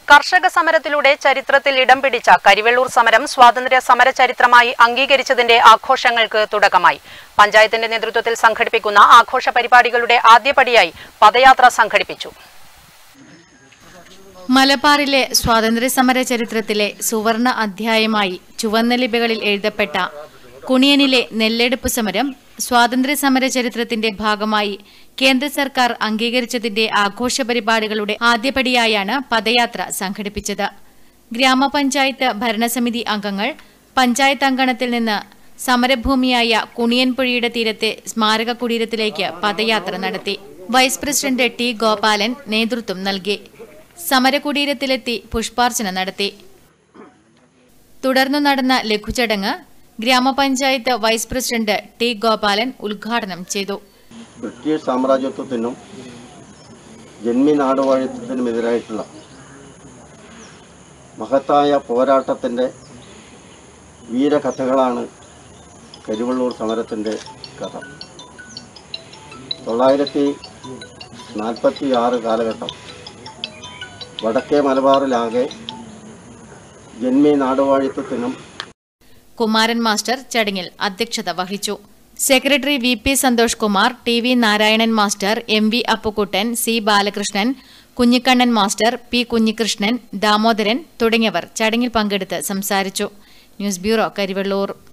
കർഷക സമരത്തിലൂടെ ചരിത്രത്തിൽ ഇടം പിടിച്ച കരിവെള്ളൂർ സമരം സ്വാതന്ത്ര്യ സമര ചരിത്രമായി അംഗീകരിച്ചതിന്റെ ആഘോഷങ്ങൾക്ക് തുടക്കമായി പഞ്ചായത്തിന്റെ നേതൃത്വത്തിൽ സംഘടിപ്പിക്കുന്ന ആഘോഷ പരിപാടികളുടെ ആദ്യപടിയായി പദയാത്ര സംഘടിപ്പിച്ചു മലബാറിലെ സ്വാതന്ത്ര്യസമര ചരിത്രത്തിലെ സുവർണ അധ്യായമായി ചുവന്ന ലിപികളിൽ എഴുതപ്പെട്ട കുണിയനിലെ നെല്ലെടുപ്പ് സമരം സ്വാതന്ത്ര്യസമര ചരിത്രത്തിന്റെ ഭാഗമായി കേന്ദ്ര സർക്കാർ അംഗീകരിച്ചതിന്റെ ആഘോഷ പരിപാടികളുടെ ആദ്യപടിയായാണ് പദയാത്ര സംഘടിപ്പിച്ചത് ഗ്രാമപഞ്ചായത്ത് ഭരണസമിതി അംഗങ്ങൾ പഞ്ചായത്ത് അങ്കണത്തിൽ നിന്ന് സമരഭൂമിയായ കുണിയൻപുഴയുടെ തീരത്തെ സ്മാരക കുടീരത്തിലേക്ക് പദയാത്ര നടത്തി വൈസ് പ്രസിഡന്റ് ടി ഗോപാലൻ നേതൃത്വം നൽകി സമരകുടീരത്തിലെത്തി പുഷ്പാർച്ചന നടത്തി തുടർന്നു നടന്ന ലഘുചടങ്ങ് ഗ്രാമപഞ്ചായത്ത് വൈസ് പ്രസിഡന്റ് ടി ഗോപാലൻ ഉദ്ഘാടനം ചെയ്തു ബ്രിട്ടീഷ് സാമ്രാജ്യത്വത്തിനും ജന്മി നാടുവാഴിത്വത്തിനുമെതിരായിട്ടുള്ള മഹത്തായ പോരാട്ടത്തിൻ്റെ വീരകഥകളാണ് കരിവള്ളൂർ സമരത്തിൻ്റെ കഥ തൊള്ളായിരത്തി നാൽപ്പത്തി ആറ് കാലഘട്ടം വടക്കേ മലബാറിലാകെ ജന്മി നാടുവാഴിത്വത്തിനും കുമാരൻ മാസ്റ്റർ ചടങ്ങിൽ അധ്യക്ഷത വഹിച്ചു secretary V P Santhosh Kumar T V Narayanan master M V Appukuttan C Balakrishnan Kunhikannan master P Kunhikrishnan Damodaran തുടങ്ങിയവർ ചടങ്ങിൽ പങ്കെടുത്ത് സംസാരിച്ചു ന്യൂസ് ബ്യൂറോ കരിവെള്ളൂർ